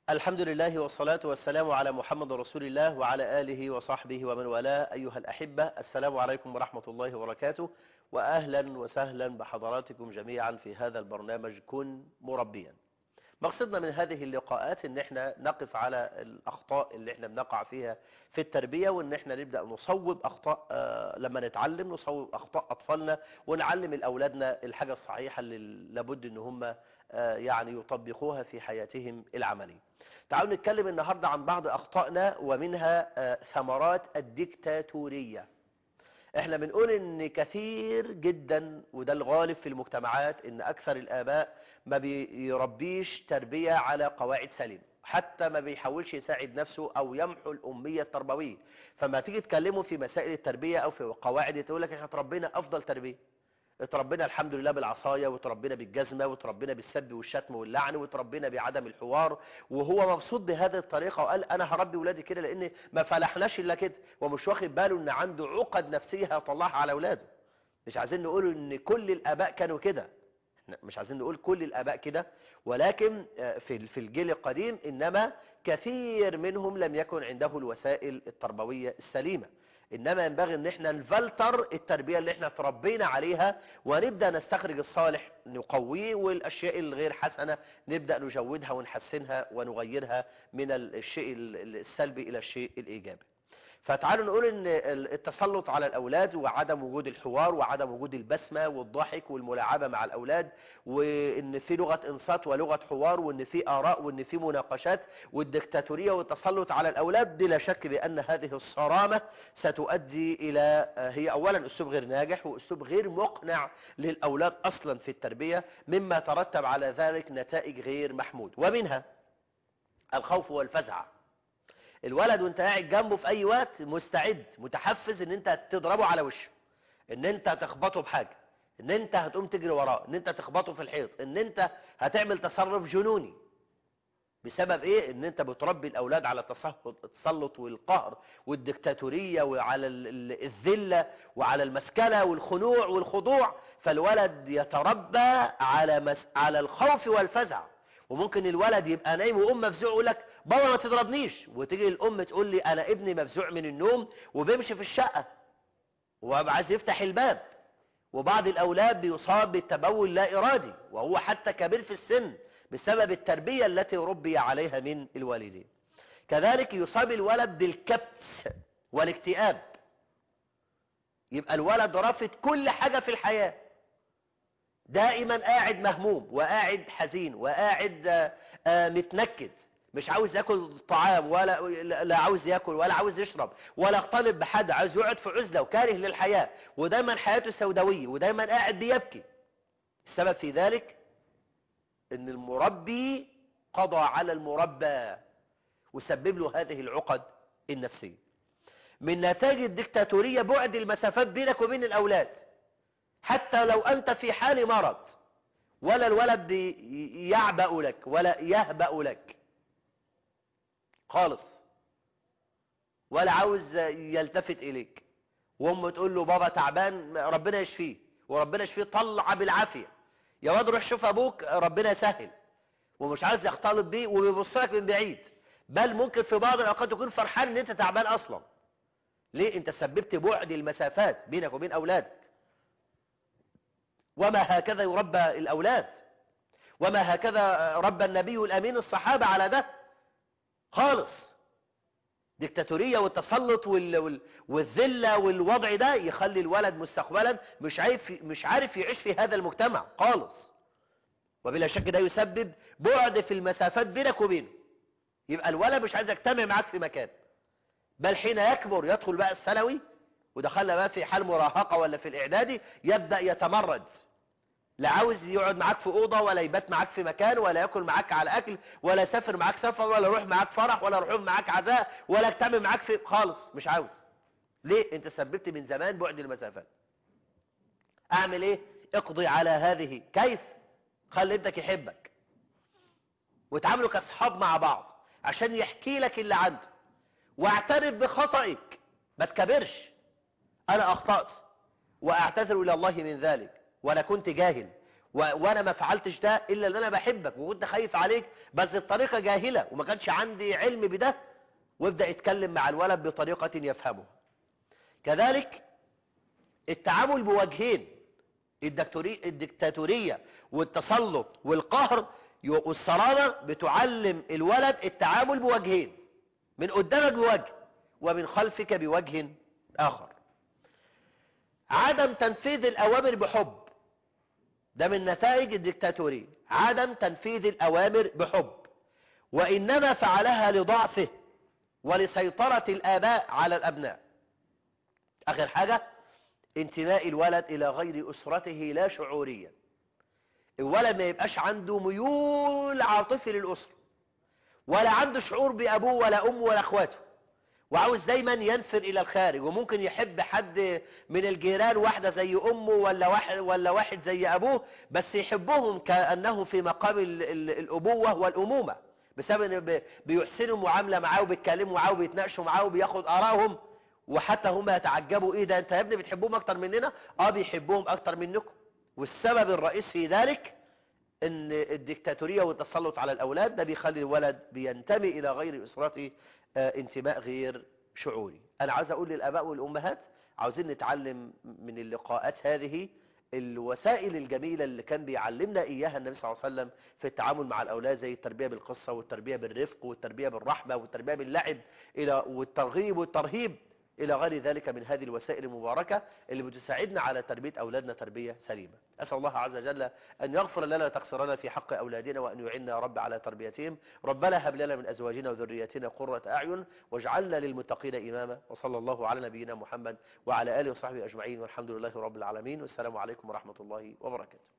الحمد لله والصلاة والسلام على محمد رسول الله وعلى آله وصحبه ومن والاه أيها الأحبة السلام عليكم ورحمة الله وبركاته وأهلا وسهلا بحضراتكم جميعا في هذا البرنامج كن مربيا مقصدنا من هذه اللقاءات ان احنا نقف على الاخطاء اللي احنا بنقع فيها في التربية وان احنا نبدأ نصوب اخطاء آه لما نتعلم نصوب اخطاء اطفالنا ونعلم الاولادنا الحاجة الصحيحة اللي لابد ان هم آه يعني يطبقوها في حياتهم العملية تعالوا نتكلم النهاردة عن بعض اخطائنا ومنها آه ثمرات الديكتاتورية احنا بنقول ان كثير جدا وده الغالب في المجتمعات ان اكثر الاباء ما بيربيش تربية على قواعد سليمة حتى ما بيحاولش يساعد نفسه او يمحو الامية التربوية فما تيجي تكلمه في مسائل التربية او في قواعد تقول لك احنا تربينا افضل تربية اتربينا الحمد لله بالعصاية وتربينا بالجزمة وتربينا بالسب والشتم واللعن وتربينا بعدم الحوار وهو مبسوط بهذه الطريقة وقال انا هربي ولادي كده لان ما فلحناش الا كده ومش واخد باله ان عنده عقد نفسية هيطلعها على اولاده مش عايزين نقول ان كل الاباء كانوا كده مش عايزين نقول كل الاباء كده ولكن في في الجيل القديم انما كثير منهم لم يكن عنده الوسائل التربوية السليمة انما ينبغي ان احنا نفلتر التربية اللي احنا تربينا عليها ونبدأ نستخرج الصالح نقويه والاشياء الغير حسنة نبدأ نجودها ونحسنها ونغيرها من الشيء السلبي الى الشيء الايجابي فتعالوا نقول ان التسلط على الاولاد وعدم وجود الحوار وعدم وجود البسمة والضحك والملاعبة مع الاولاد وان في لغة انصات ولغة حوار وان في اراء وان في مناقشات والدكتاتورية والتسلط على الاولاد بلا شك بان هذه الصرامة ستؤدي الى هي اولا اسلوب غير ناجح واسلوب غير مقنع للاولاد اصلا في التربية مما ترتب على ذلك نتائج غير محمود ومنها الخوف والفزع الولد وانت قاعد جنبه في اي وقت مستعد متحفز ان انت تضربه على وشه ان انت تخبطه بحاجة ان انت هتقوم تجري وراه ان انت تخبطه في الحيط ان انت هتعمل تصرف جنوني بسبب ايه ان انت بتربي الاولاد على التسلط والقهر والدكتاتورية وعلى الذلة وعلى المسكنة والخنوع والخضوع فالولد يتربى على مس... على الخوف والفزع وممكن الولد يبقى نايم وام مفزوع يقول لك بابا ما تضربنيش وتيجي الام تقول لي انا ابني مفزوع من النوم وبيمشي في الشقة وابقى عايز يفتح الباب وبعض الاولاد بيصاب بالتبول لا ارادي وهو حتى كبير في السن بسبب التربية التي ربي عليها من الوالدين كذلك يصاب الولد بالكبت والاكتئاب يبقى الولد رافض كل حاجة في الحياة دائما قاعد مهموم وقاعد حزين وقاعد متنكد مش عاوز ياكل طعام ولا لا عاوز ياكل ولا عاوز يشرب ولا يختلط بحد عاوز يقعد في عزلة وكاره للحياة ودايما حياته سوداوية ودايما قاعد بيبكي السبب في ذلك ان المربي قضى على المربى وسبب له هذه العقد النفسية من نتائج الدكتاتورية بعد المسافات بينك وبين الأولاد حتى لو أنت في حال مرض ولا الولد يعبأ لك ولا يهبأ لك خالص ولا عاوز يلتفت إليك وام تقول له بابا تعبان ربنا يشفيه وربنا يشفيه طلع بالعافية يا واد روح شوف أبوك ربنا يسهل ومش عايز يختلط بيه وبيبص لك من بعيد بل ممكن في بعض الأوقات يكون فرحان ان انت تعبان أصلا ليه انت سببت بعد المسافات بينك وبين أولادك وما هكذا يربى الأولاد وما هكذا ربى النبي الأمين الصحابة على ده خالص ديكتاتورية والتسلط وال... وال... والذلة والوضع ده يخلي الولد مستقبلا مش عارف مش عارف يعيش في هذا المجتمع خالص وبلا شك ده يسبب بعد في المسافات بينك وبينه يبقى الولد مش عايز يجتمع معاك في مكان بل حين يكبر يدخل بقى الثانوي ودخلنا بقى في حال مراهقة ولا في الإعدادي يبدأ يتمرد لا عاوز يقعد معاك في أوضة ولا يبات معاك في مكان ولا يأكل معاك على أكل ولا يسافر معاك سفر ولا يروح معاك فرح ولا يروح معاك عزاء ولا يجتمع معاك في خالص مش عاوز ليه انت سببت من زمان بعد المسافات اعمل ايه اقضي على هذه كيف خلي ابنك يحبك وتعاملوا كاصحاب مع بعض عشان يحكي لك اللي عنده واعترف بخطئك ما تكبرش انا اخطأت واعتذر الى الله من ذلك وانا كنت جاهل و... وانا ما فعلتش ده الا ان انا بحبك وكنت خايف عليك بس الطريقة جاهلة وما كانش عندي علم بده وابدأ يتكلم مع الولد بطريقة يفهمها كذلك التعامل بوجهين الدكتوري... الدكتاتورية والتسلط والقهر والصرامة بتعلم الولد التعامل بوجهين من قدامك بوجه ومن خلفك بوجه آخر عدم تنفيذ الأوامر بحب ده من نتائج الدكتاتورية عدم تنفيذ الأوامر بحب وإنما فعلها لضعفه ولسيطرة الآباء على الأبناء آخر حاجة انتماء الولد إلى غير أسرته لا شعوريا الولد ما يبقاش عنده ميول عاطفي للأسرة ولا عنده شعور بأبوه ولا أمه ولا أخواته وعاوز دايما ينفر إلى الخارج وممكن يحب حد من الجيران واحدة زي أمه ولا واحد, ولا واحد زي أبوه بس يحبهم كأنه في مقام ال- ال- الأبوة والأمومة بسبب ان ب- بيحسنوا معاملة معاه وبيتكلموا معاه وبيتناقشوا معاه وبياخد آرائهم وحتى هم يتعجبوا ايه ده انت يا ابني بتحبهم اكتر مننا اه بيحبوهم اكتر منكم والسبب الرئيس في ذلك ان الدكتاتورية والتسلط على الاولاد ده بيخلي الولد بينتمي الى غير اسرته آه، انتماء غير شعوري انا عاوز اقول للاباء والامهات عاوزين نتعلم من اللقاءات هذه الوسائل الجميلة اللي كان بيعلمنا إياها النبي صلى الله عليه وسلم في التعامل مع الأولاد زي التربية بالقصة والتربية بالرفق والتربية بالرحمة والتربية باللعب إلى والترغيب والترهيب إلى غير ذلك من هذه الوسائل المباركة اللي بتساعدنا على تربية أولادنا تربية سليمة أسأل الله عز وجل أن يغفر لنا تقصيرنا في حق أولادنا وأن يعيننا يا رب على تربيتهم ربنا هب لنا من أزواجنا وذرياتنا قرة أعين واجعلنا للمتقين إماما وصلى الله على نبينا محمد وعلى آله وصحبه أجمعين والحمد لله رب العالمين والسلام عليكم ورحمة الله وبركاته